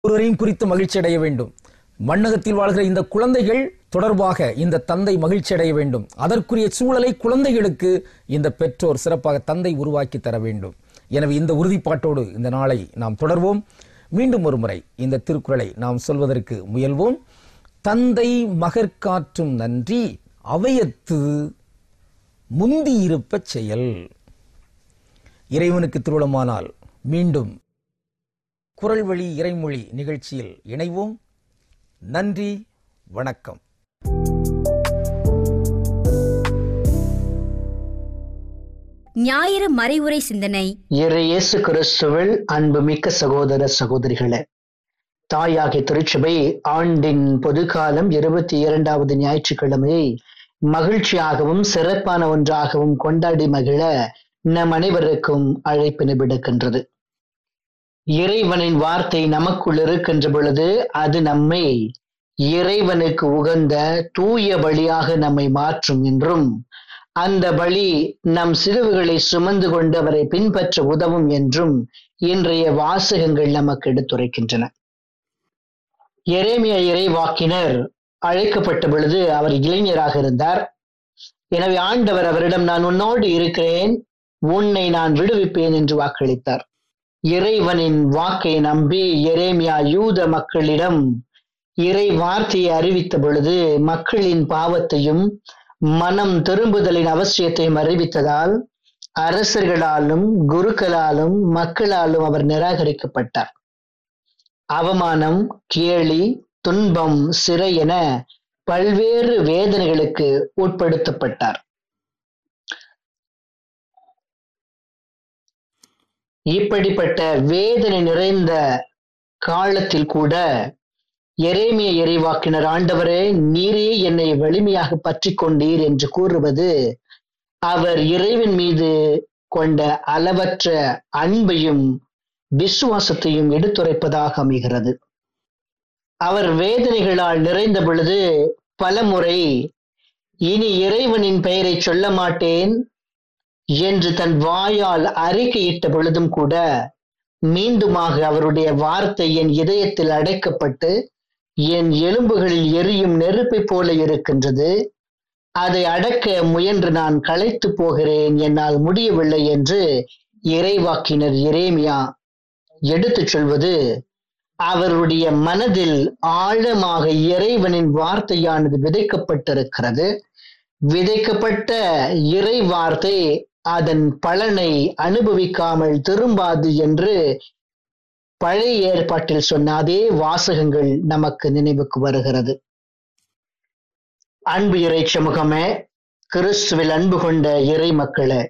ஒருவரையும் குறித்து மகிழ்ச்சி அடைய வேண்டும் மண்ணகத்தில் வாழ்கிற இந்த குழந்தைகள் தொடர்பாக இந்த தந்தை மகிழ்ச்சி அடைய வேண்டும் அதற்குரிய சூழலை குழந்தைகளுக்கு இந்த பெற்றோர் சிறப்பாக தந்தை உருவாக்கி தர வேண்டும் எனவே இந்த உறுதிப்பாட்டோடு இந்த நாளை நாம் தொடர்வோம் மீண்டும் ஒரு முறை இந்த திருக்குறளை நாம் சொல்வதற்கு முயல்வோம் தந்தை மகற்காற்றும் நன்றி அவையத்து முந்தியிருப்பச் செயல் இறைவனுக்கு திருவிழமானால் மீண்டும் குரல் வழி இறைமொழி நிகழ்ச்சியில் இணைவோம் நன்றி வணக்கம் ஞாயிறு மறைவுரை சிந்தனை இறை இயேசு கிறிஸ்துவில் அன்புமிக்க சகோதர சகோதரிகளே தாயாகிய திருச்சபை ஆண்டின் பொதுக்காலம் இருபத்தி இரண்டாவது ஞாயிற்றுக்கிழமையை மகிழ்ச்சியாகவும் சிறப்பான ஒன்றாகவும் கொண்டாடி மகிழ நம் அனைவருக்கும் அழைப்பினை விடுக்கின்றது இறைவனின் வார்த்தை நமக்குள் இருக்கின்ற பொழுது அது நம்மை இறைவனுக்கு உகந்த தூய வழியாக நம்மை மாற்றும் என்றும் அந்த வழி நம் சிலுவுகளை சுமந்து கொண்டு அவரை பின்பற்ற உதவும் என்றும் இன்றைய வாசகங்கள் நமக்கு எடுத்துரைக்கின்றன எரேமிய இறைவாக்கினர் அழைக்கப்பட்ட பொழுது அவர் இளைஞராக இருந்தார் எனவே ஆண்டவர் அவரிடம் நான் உன்னோடு இருக்கிறேன் உன்னை நான் விடுவிப்பேன் என்று வாக்களித்தார் இறைவனின் வாக்கை நம்பி எரேமியா யூத மக்களிடம் இறை வார்த்தையை அறிவித்த பொழுது மக்களின் பாவத்தையும் மனம் திரும்புதலின் அவசியத்தையும் அறிவித்ததால் அரசர்களாலும் குருக்களாலும் மக்களாலும் அவர் நிராகரிக்கப்பட்டார் அவமானம் கேலி துன்பம் சிறை என பல்வேறு வேதனைகளுக்கு உட்படுத்தப்பட்டார் இப்படிப்பட்ட வேதனை நிறைந்த காலத்தில் கூட எரேமிய இறைவாக்கினர் ஆண்டவரே நீரே என்னை வலிமையாக பற்றி கொண்டீர் என்று கூறுவது அவர் இறைவன் மீது கொண்ட அளவற்ற அன்பையும் விசுவாசத்தையும் எடுத்துரைப்பதாக அமைகிறது அவர் வேதனைகளால் நிறைந்த பொழுது பலமுறை இனி இறைவனின் பெயரை சொல்ல மாட்டேன் என்று தன் வாயால் அறிக்கையிட்ட பொழுதும் கூட மீண்டுமாக அவருடைய வார்த்தை என் இதயத்தில் அடைக்கப்பட்டு என் எலும்புகளில் எரியும் நெருப்பை போல இருக்கின்றது அதை அடக்க முயன்று நான் களைத்து போகிறேன் என்னால் முடியவில்லை என்று இறைவாக்கினர் எரேமியா எடுத்துச் சொல்வது அவருடைய மனதில் ஆழமாக இறைவனின் வார்த்தையானது விதைக்கப்பட்டிருக்கிறது விதைக்கப்பட்ட இறை வார்த்தை அதன் பலனை அனுபவிக்காமல் திரும்பாது என்று பழைய ஏற்பாட்டில் சொன்ன அதே வாசகங்கள் நமக்கு நினைவுக்கு வருகிறது அன்பு இறை சமூகமே கிறிஸ்துவில் அன்பு கொண்ட இறை மக்களே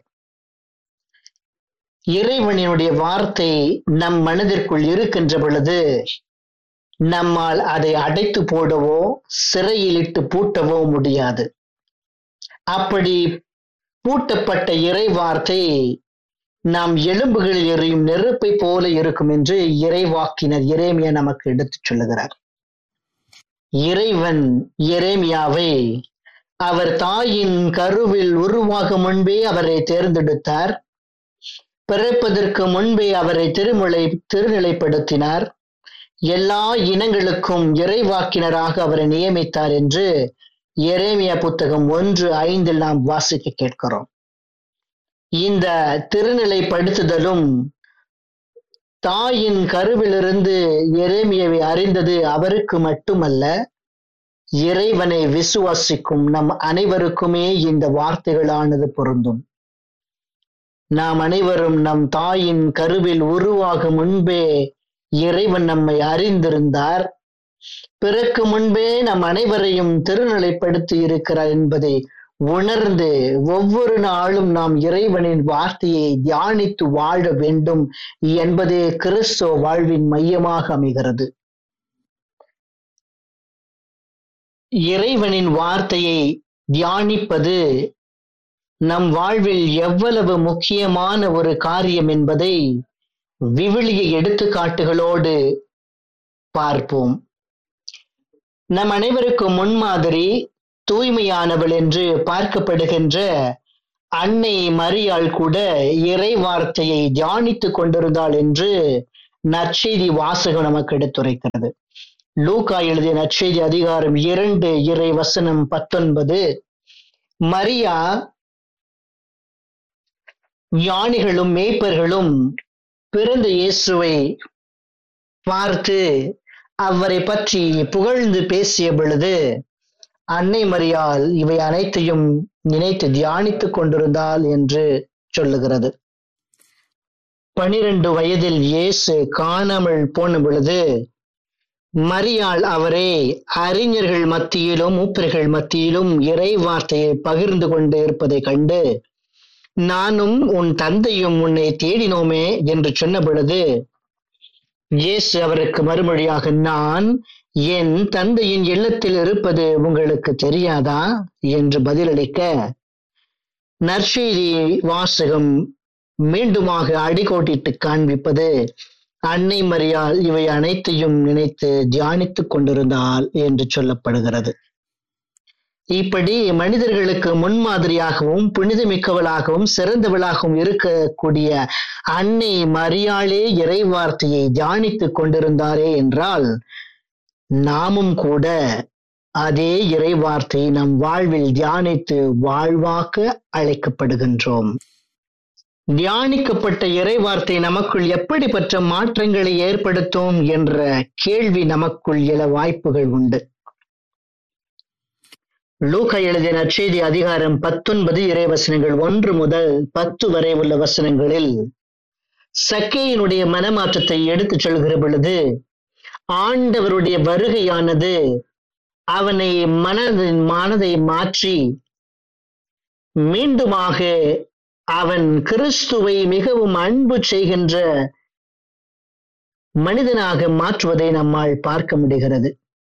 இறைவனினுடைய வார்த்தை நம் மனதிற்குள் இருக்கின்ற பொழுது நம்மால் அதை அடைத்து போடவோ சிறையிலிட்டு பூட்டவோ முடியாது அப்படி பூட்டப்பட்ட இறை வார்த்தை நாம் எலும்புகளில் எரியும் நெருப்பை போல இருக்கும் என்று இறைவாக்கினர் இறைமியா நமக்கு எடுத்துச் சொல்லுகிறார் இறைவன் இறைமியாவை அவர் தாயின் கருவில் உருவாகும் முன்பே அவரை தேர்ந்தெடுத்தார் பிறப்பதற்கு முன்பே அவரை திருமுலை திருநிலைப்படுத்தினார் எல்லா இனங்களுக்கும் இறைவாக்கினராக அவரை நியமித்தார் என்று எரேமியா புத்தகம் ஒன்று ஐந்தில் நாம் வாசிக்க கேட்கிறோம் இந்த திருநிலைப்படுத்துதலும் தாயின் கருவிலிருந்து எரேமியவை அறிந்தது அவருக்கு மட்டுமல்ல இறைவனை விசுவாசிக்கும் நம் அனைவருக்குமே இந்த வார்த்தைகளானது பொருந்தும் நாம் அனைவரும் நம் தாயின் கருவில் உருவாகும் முன்பே இறைவன் நம்மை அறிந்திருந்தார் பிறக்கு முன்பே நம் அனைவரையும் திருநிலைப்படுத்தி இருக்கிறார் என்பதை உணர்ந்து ஒவ்வொரு நாளும் நாம் இறைவனின் வார்த்தையை தியானித்து வாழ வேண்டும் என்பதே கிறிஸ்தவ வாழ்வின் மையமாக அமைகிறது இறைவனின் வார்த்தையை தியானிப்பது நம் வாழ்வில் எவ்வளவு முக்கியமான ஒரு காரியம் என்பதை விவிலிய எடுத்துக்காட்டுகளோடு பார்ப்போம் நம் அனைவருக்கும் முன்மாதிரி தூய்மையானவள் என்று பார்க்கப்படுகின்ற அன்னை மரியாள் கூட இறை வார்த்தையை தியானித்துக் கொண்டிருந்தாள் என்று நற்செய்தி வாசகம் நமக்கு எடுத்துரைக்கிறது லூக்கா எழுதிய நற்செய்தி அதிகாரம் இரண்டு இறை வசனம் பத்தொன்பது மரியா ஞானிகளும் மேய்ப்பர்களும் பிறந்த இயேசுவை பார்த்து அவரை பற்றி புகழ்ந்து பேசிய பொழுது அன்னை மரியாள் இவை அனைத்தையும் நினைத்து தியானித்துக் கொண்டிருந்தாள் என்று சொல்லுகிறது பனிரெண்டு வயதில் இயேசு காணாமல் போன பொழுது மரியாள் அவரை அறிஞர்கள் மத்தியிலும் மூப்பர்கள் மத்தியிலும் இறை வார்த்தையை பகிர்ந்து கொண்டு இருப்பதை கண்டு நானும் உன் தந்தையும் உன்னை தேடினோமே என்று சொன்ன பொழுது இயேசு அவருக்கு மறுமொழியாக நான் என் தந்தையின் இல்லத்தில் இருப்பது உங்களுக்கு தெரியாதா என்று பதிலளிக்க நற்செய்தி வாசகம் மீண்டுமாக அடிக்கோட்டிட்டு காண்பிப்பது அன்னை மரியாள் இவை அனைத்தையும் நினைத்து தியானித்துக் கொண்டிருந்தாள் என்று சொல்லப்படுகிறது இப்படி மனிதர்களுக்கு முன்மாதிரியாகவும் புனிதமிக்கவளாகவும் சிறந்தவளாகவும் இருக்கக்கூடிய அன்னை மரியாளே இறை வார்த்தையை தியானித்துக் கொண்டிருந்தாரே என்றால் நாமும் கூட அதே இறை வார்த்தையை நம் வாழ்வில் தியானித்து வாழ்வாக்க அழைக்கப்படுகின்றோம் தியானிக்கப்பட்ட இறை வார்த்தை நமக்குள் எப்படிப்பட்ட மாற்றங்களை ஏற்படுத்தும் என்ற கேள்வி நமக்குள் எழ வாய்ப்புகள் உண்டு லூக்கா எழுதிய நற்செய்தி அதிகாரம் பத்தொன்பது இறைவசனங்கள் ஒன்று முதல் பத்து வரை உள்ள வசனங்களில் சக்கேயினுடைய மனமாற்றத்தை எடுத்துச் சொல்கிற பொழுது ஆண்டவருடைய வருகையானது அவனை மனதின் மனதை மாற்றி மீண்டுமாக அவன் கிறிஸ்துவை மிகவும் அன்பு செய்கின்ற மனிதனாக மாற்றுவதை நம்மால் பார்க்க முடிகிறது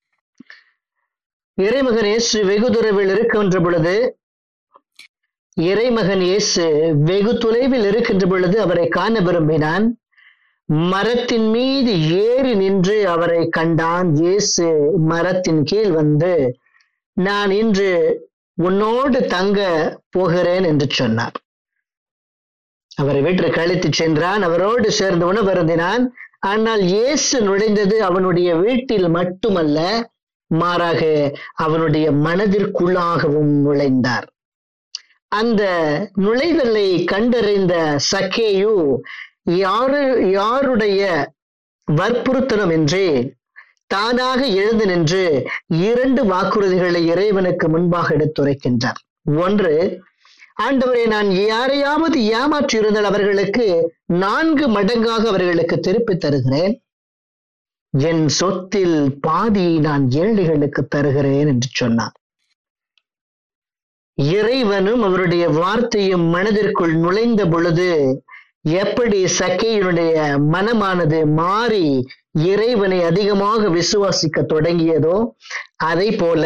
இறைமகன் இயேசு வெகு தொலைவில் இருக்கின்ற பொழுது இறைமகன் இயேசு வெகு தொலைவில் இருக்கின்ற பொழுது அவரை காண விரும்பினான் மரத்தின் மீது ஏறி நின்று அவரை கண்டான் இயேசு மரத்தின் கீழ் வந்து நான் இன்று உன்னோடு தங்க போகிறேன் என்று சொன்னார் அவரை வீட்டு கழித்து சென்றான் அவரோடு சேர்ந்து உணவருந்தினான் ஆனால் இயேசு நுழைந்தது அவனுடைய வீட்டில் மட்டுமல்ல மாறாக அவனுடைய மனதிற்குள்ளாகவும் நுழைந்தார் அந்த நுழைதலை கண்டறிந்த சக்கேயு யாரு யாருடைய வற்புறுத்தலும் என்று தானாக எழுந்து நின்று இரண்டு வாக்குறுதிகளை இறைவனுக்கு முன்பாக எடுத்துரைக்கின்றார் ஒன்று ஆண்டவரை நான் யாரையாவது ஏமாற்றி இருந்தால் அவர்களுக்கு நான்கு மடங்காக அவர்களுக்கு திருப்பி தருகிறேன் என் சொத்தில் பாதி நான் ஏழைகளுக்கு தருகிறேன் என்று சொன்னார் இறைவனும் அவருடைய வார்த்தையும் மனதிற்குள் நுழைந்த பொழுது எப்படி சக்கையினுடைய மனமானது மாறி இறைவனை அதிகமாக விசுவாசிக்க தொடங்கியதோ அதை போல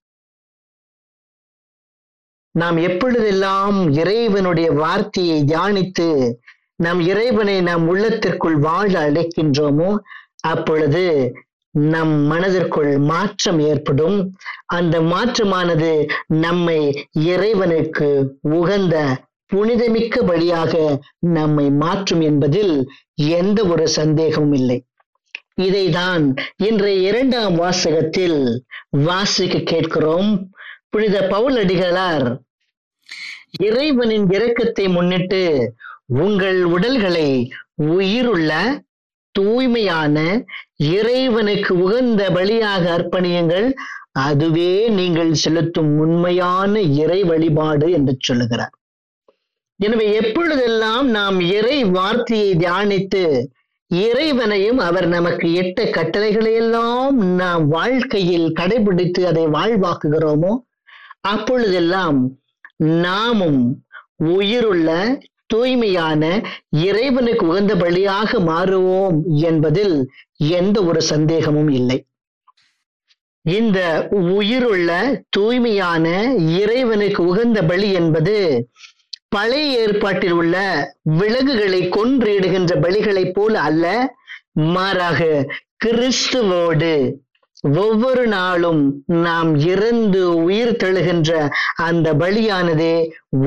நாம் எப்பொழுதெல்லாம் இறைவனுடைய வார்த்தையை தியானித்து நம் இறைவனை நம் உள்ளத்திற்குள் வாழ அழைக்கின்றோமோ அப்பொழுது நம் மனதிற்குள் மாற்றம் ஏற்படும் அந்த மாற்றமானது நம்மை இறைவனுக்கு உகந்த புனிதமிக்க வழியாக நம்மை மாற்றும் என்பதில் எந்த ஒரு சந்தேகமும் இல்லை இதைதான் இன்றைய இரண்டாம் வாசகத்தில் வாசிக்க கேட்கிறோம் புனித பவுல் அடிகளார் இறைவனின் இரக்கத்தை முன்னிட்டு உங்கள் உடல்களை உயிருள்ள தூய்மையான இறைவனுக்கு உகந்த பலியாக அர்ப்பணியுங்கள் அதுவே நீங்கள் செலுத்தும் உண்மையான இறை வழிபாடு என்று சொல்லுகிறார் எனவே எப்பொழுதெல்லாம் நாம் இறை வார்த்தையை தியானித்து இறைவனையும் அவர் நமக்கு இட்ட கட்டளைகளை எல்லாம் நாம் வாழ்க்கையில் கடைபிடித்து அதை வாழ்வாக்குகிறோமோ அப்பொழுதெல்லாம் நாமும் உயிருள்ள தூய்மையான இறைவனுக்கு உகந்த பலியாக மாறுவோம் என்பதில் எந்த ஒரு சந்தேகமும் இல்லை இந்த உயிருள்ள தூய்மையான இறைவனுக்கு உகந்த பலி என்பது பழைய ஏற்பாட்டில் உள்ள விலங்குகளை கொன்றிடுகின்ற பலிகளைப் போல அல்ல மாறாக கிறிஸ்துவோடு ஒவ்வொரு நாளும் நாம் இறந்து உயிர் தெழுகின்ற அந்த பலியானதே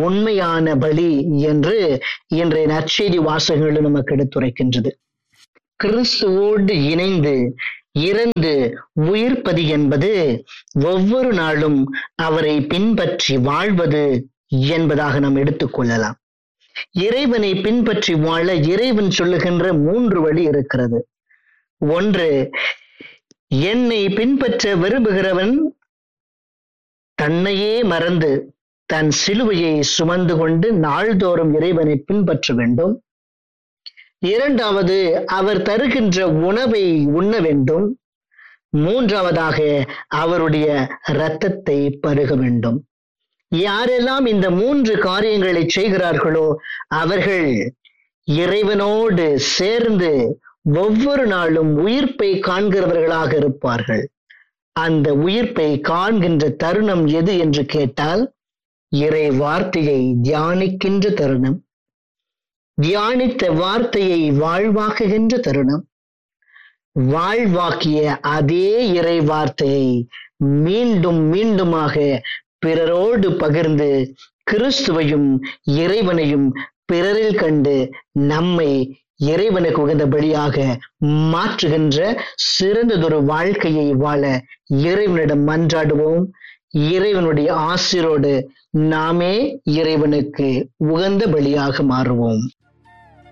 உண்மையான பலி என்று இன்றைய நற்செய்தி வாசகங்கள் நமக்கு எடுத்துரைக்கின்றது கிறிஸ்துவோடு இணைந்து இறந்து உயிர்ப்பது என்பது ஒவ்வொரு நாளும் அவரை பின்பற்றி வாழ்வது என்பதாக நாம் எடுத்துக்கொள்ளலாம் இறைவனை பின்பற்றி வாழ இறைவன் சொல்லுகின்ற மூன்று வழி இருக்கிறது ஒன்று என்னை பின்பற்ற விரும்புகிறவன் தன்னையே மறந்து தன் சிலுவையை சுமந்து கொண்டு நாள்தோறும் இறைவனை பின்பற்ற வேண்டும் இரண்டாவது அவர் தருகின்ற உணவை உண்ண வேண்டும் மூன்றாவதாக அவருடைய இரத்தத்தை பருக வேண்டும் யாரெல்லாம் இந்த மூன்று காரியங்களை செய்கிறார்களோ அவர்கள் இறைவனோடு சேர்ந்து ஒவ்வொரு நாளும் உயிர்ப்பை காண்கிறவர்களாக இருப்பார்கள் அந்த உயிர்ப்பை காண்கின்ற தருணம் எது என்று கேட்டால் இறை வார்த்தையை தியானிக்கின்ற தருணம் தியானித்த வார்த்தையை வாழ்வாக்குகின்ற தருணம் வாழ்வாக்கிய அதே இறை வார்த்தையை மீண்டும் மீண்டுமாக பிறரோடு பகிர்ந்து கிறிஸ்துவையும் இறைவனையும் பிறரில் கண்டு நம்மை இறைவனுக்கு உகந்தபடியாக மாற்றுகின்ற சிறந்ததொரு வாழ்க்கையை வாழ இறைவனிடம் மன்றாடுவோம் இறைவனுடைய ஆசிரோடு நாமே இறைவனுக்கு உகந்த பலியாக மாறுவோம்